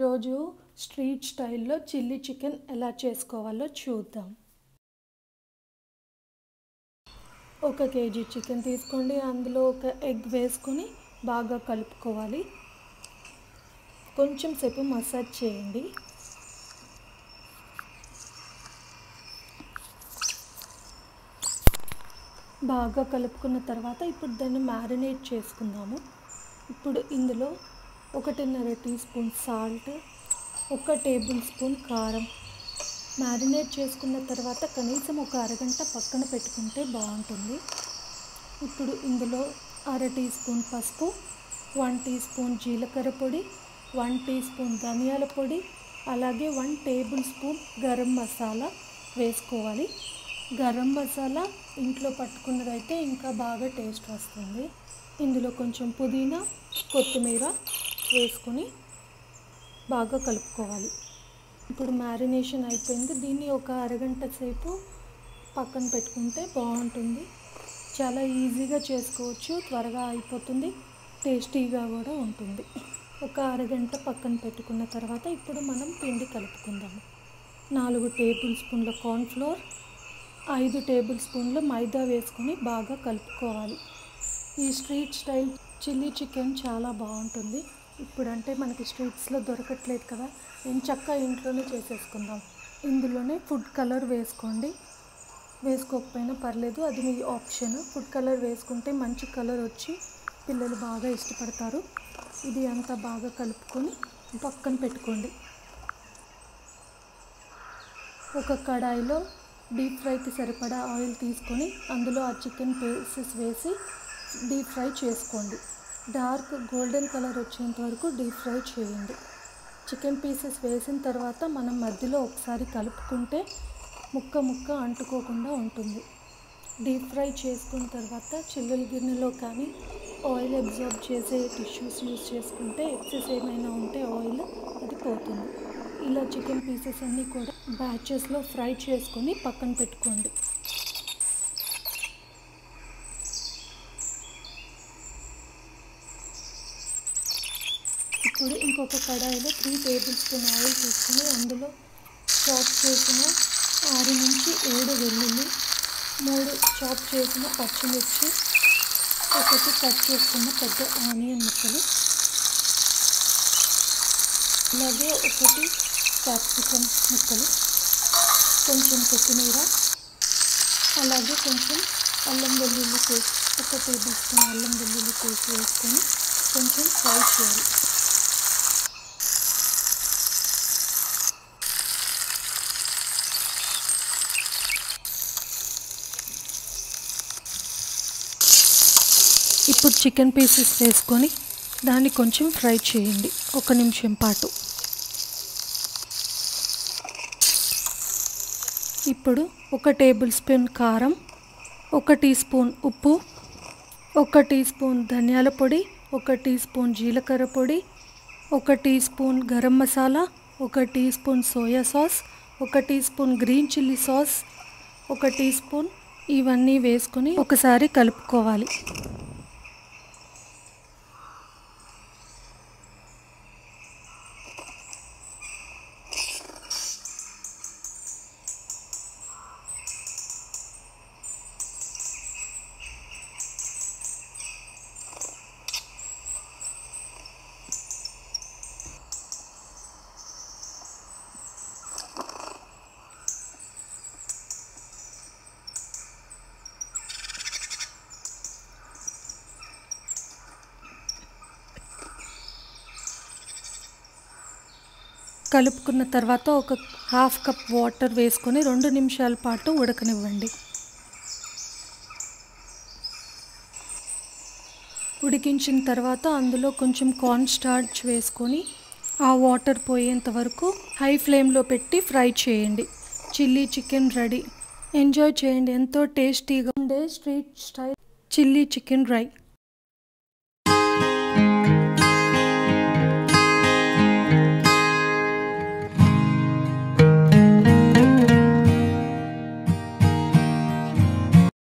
ఈరోజు స్ట్రీట్ స్టైల్లో chilli chicken ఎలా చేసుకోవాలో చూద్దాం ఒక కేజీ చికెన్ తీసుకోండి అందులో ఒక ఎగ్ వేసుకొని బాగా కలుపుకోవాలి కొంచెం సేపు మసాజ్ చేయండి బాగా కలుపుకున్న తర్వాత ఇప్పుడు దాన్ని మ్యారినేట్ చేసుకుందాము ఇప్పుడు ఇందులో ఒకటిన్నర టీ స్పూన్ సాల్ట్ ఒక టేబుల్ స్పూన్ కారం మ్యారినేట్ చేసుకున్న తర్వాత కనీసం ఒక అరగంట పక్కన పెట్టుకుంటే బాగుంటుంది ఇప్పుడు ఇందులో అర టీ స్పూన్ పసుపు వన్ టీ స్పూన్ జీలకర్ర పొడి వన్ టీ స్పూన్ ధనియాల పొడి అలాగే one tablespoon garam masala వేసుకోవాలి గరం మసాలా ఇంట్లో పట్టుకున్నదైతే ఇంకా బాగా టేస్ట్ వస్తుంది ఇందులో కొంచెం పుదీనా కొత్తిమీర వేసుకొని బాగా కలుపుకోవాలి ఇప్పుడు మ్యారినేషన్ అయిపోయింది దీన్ని ఒక అరగంట సేపు పక్కన పెట్టుకుంటే బాగుంటుంది చాలా ఈజీగా చేసుకోవచ్చు త్వరగా అయిపోతుంది టేస్టీగా కూడా ఉంటుంది ఒక అరగంట పక్కన పెట్టుకున్న తర్వాత ఇప్పుడు మనం పిండి కలుపుకుందాము నాలుగు టేబుల్ స్పూన్ల కార్న్ఫ్లోర్ ఐదు టేబుల్ స్పూన్ల మైదా వేసుకొని బాగా కలుపుకోవాలి ఈ స్ట్రీట్ స్టైల్ చిల్లీ చికెన్ చాలా బాగుంటుంది ఇప్పుడంటే మనకి స్ట్రీట్స్లో దొరకట్లేదు కదా నేను చక్కగా ఇంట్లోనే చేసేసుకుందాం ఇందులోనే ఫుడ్ కలర్ వేసుకోండి వేసుకోకపోయినా పర్లేదు అది మీ ఆప్షన్ ఫుడ్ కలర్ వేసుకుంటే మంచి కలర్ వచ్చి పిల్లలు బాగా ఇష్టపడతారు ఇది అంతా బాగా కలుపుకొని పక్కన పెట్టుకోండి ఒక కడాయిలో డీప్ ఫ్రైకి సరిపడా ఆయిల్ తీసుకొని అందులో ఆ చికెన్ పీసెస్ వేసి డీప్ ఫ్రై చేసుకోండి డార్క్ గోల్డెన్ కలర్ వచ్చేంత వరకు డీప్ ఫ్రై చేయండి చికెన్ పీసెస్ వేసిన తర్వాత మనం మధ్యలో ఒకసారి కలుపుకుంటే ముక్క ముక్క అంటుకోకుండా ఉంటుంది డీప్ ఫ్రై చేసుకున్న తర్వాత చిల్లుల గిన్నెలో కానీ ఆయిల్ అబ్జర్బ్ చేసే టిష్యూస్ యూస్ చేసుకుంటే ఎక్సెస్ ఏమైనా ఉంటే ఆయిల్ అది పోతుంది ఇలా చికెన్ పీసెస్ అన్నీ కూడా బ్యాచెస్లో ఫ్రై చేసుకొని పక్కన పెట్టుకోండి ఇప్పుడు ఇంకొక కడాయిలో త్రీ టేబుల్ స్పూన్ ఆయిల్ తీసుకొని అందులో చాప్ చేసిన ఆరు నుంచి ఏడు వెల్లుల్లి మూడు చాప్ చేసిన పచ్చిమిర్చి ఒకటి కట్ చేసుకున్న పెద్ద ఆనియన్ ముక్కలు అలాగే ఒకటి క్యాప్సికమ్ ముక్కలు కొంచెం కొత్తిమీర అలాగే కొంచెం అల్లం వెల్లుల్లి పేస్ట్ ఒక టేబుల్ స్పూన్ అల్లం వెల్లుల్లి పేస్ట్ వేసుకొని కొంచెం ఫ్రై చేయాలి ఇప్పుడు చికెన్ పీసెస్ వేసుకొని దాన్ని కొంచెం ఫ్రై చేయండి ఒక నిమిషం పాటు ఇప్పుడు ఒక టేబుల్ స్పూన్ కారం ఒక టీ స్పూన్ ఉప్పు ఒక టీ స్పూన్ ధనియాల పొడి ఒక టీ స్పూన్ జీలకర్ర పొడి ఒక టీ స్పూన్ గరం మసాలా ఒక టీ స్పూన్ సోయా సాస్ ఒక teaspoon green chilli sauce ఒక టీ స్పూన్ ఇవన్నీ వేసుకొని ఒకసారి కలుపుకోవాలి కలుపుకున్న తర్వాత ఒక హాఫ్ కప్ వాటర్ వేసుకొని రెండు నిమిషాల పాటు ఉడకనివ్వండి ఉడికించిన తర్వాత అందులో కొంచెం కార్న్ స్టార్చ్ వేసుకొని ఆ వాటర్ పోయేంత వరకు హై ఫ్లేమ్లో పెట్టి ఫ్రై చేయండి చిల్లీ చికెన్ రెడీ ఎంజాయ్ చేయండి ఎంతో టేస్టీగా ఉండే street style chilli chicken dry